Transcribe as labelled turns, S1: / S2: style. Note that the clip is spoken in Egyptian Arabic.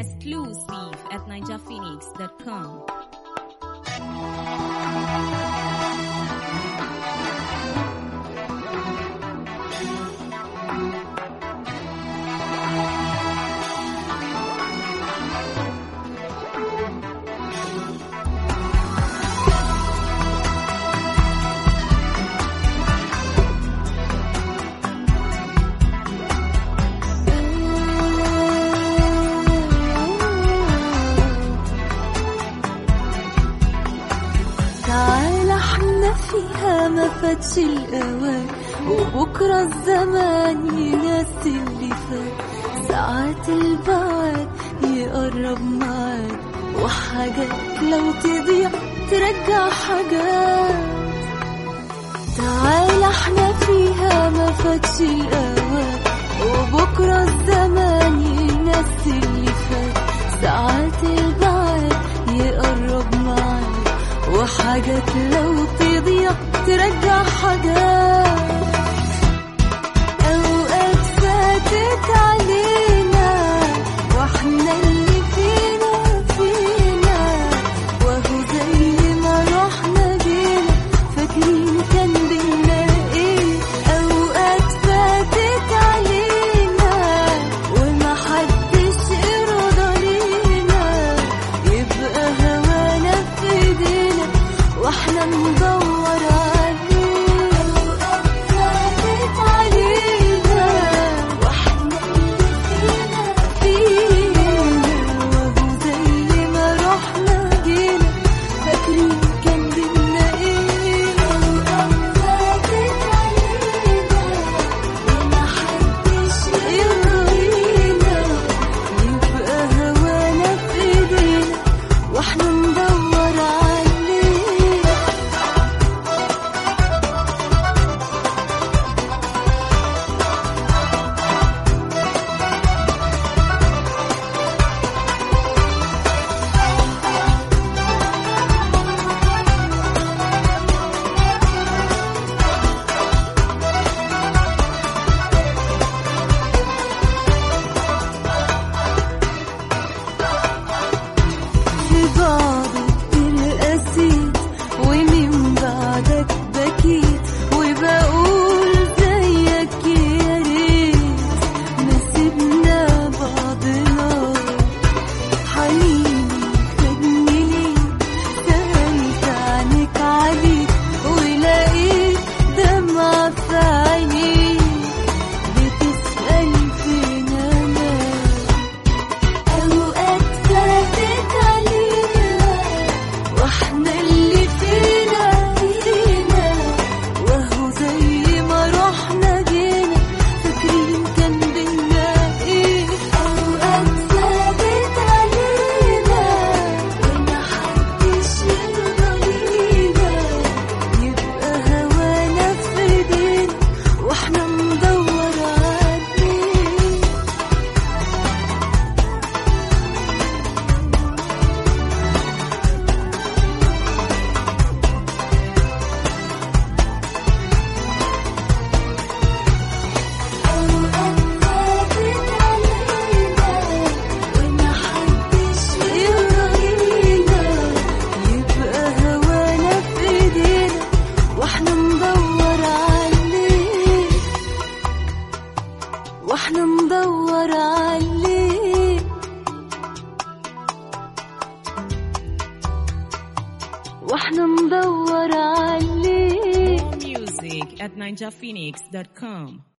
S1: Exclusive at ninjaphoenix.com.
S2: تعال احنا فيها ما فاتش الاوان وبكره الزمان ينسي اللي فات ساعات البعد يقرب معاك وحاجات لو تضيع ترجع حاجات تعال احنا فيها ما فاتش الاوان وبكره الزمان ينسي اللي فات ساعات البعد يقرب معاك وحاجات لو تضيع ترجع حاجات أوقات فاتت علينا واحنا اللي فينا فينا وهو زي ما رحنا جينا فاكرين كان بينا ايه أوقات فاتت علينا وما حدش يرضى لينا يبقى هوانا في ايدينا واحنا ندور عليه أوقات فاتت علينا واحنا اللي فينا فينا وهو زي ما رحنا جينا فاكرين كان بينا ايه أوقات فاتت علينا وما حدش يرضينا يبقى هوانا في ايدينا واحنا ندور عليه في بعضك القسيت ومن بعدك بكيت وبقول زيك يا ريت ما سيبنا بعضنا حنيني خدني ليك سألت عنك عليك ولقيت دمعة في عينيك بتسأل فين أنا أوقات فاتت علينا واحنا اللي فينا فينا وهو زي ما رحنا جينا فاكرين كان بينا ايه أوقات فاتت علينا وما حدش يرضى لينا يبقى هوانا في ايدينا واحنا ندور عليه أوقات فاتت علينا وما حدش يرضينا يبقى هوانا في ايدينا واحنا ندور عليه واحنا ندور عليه واحنا ندور عليه
S1: More music at ninjaphoenix.com.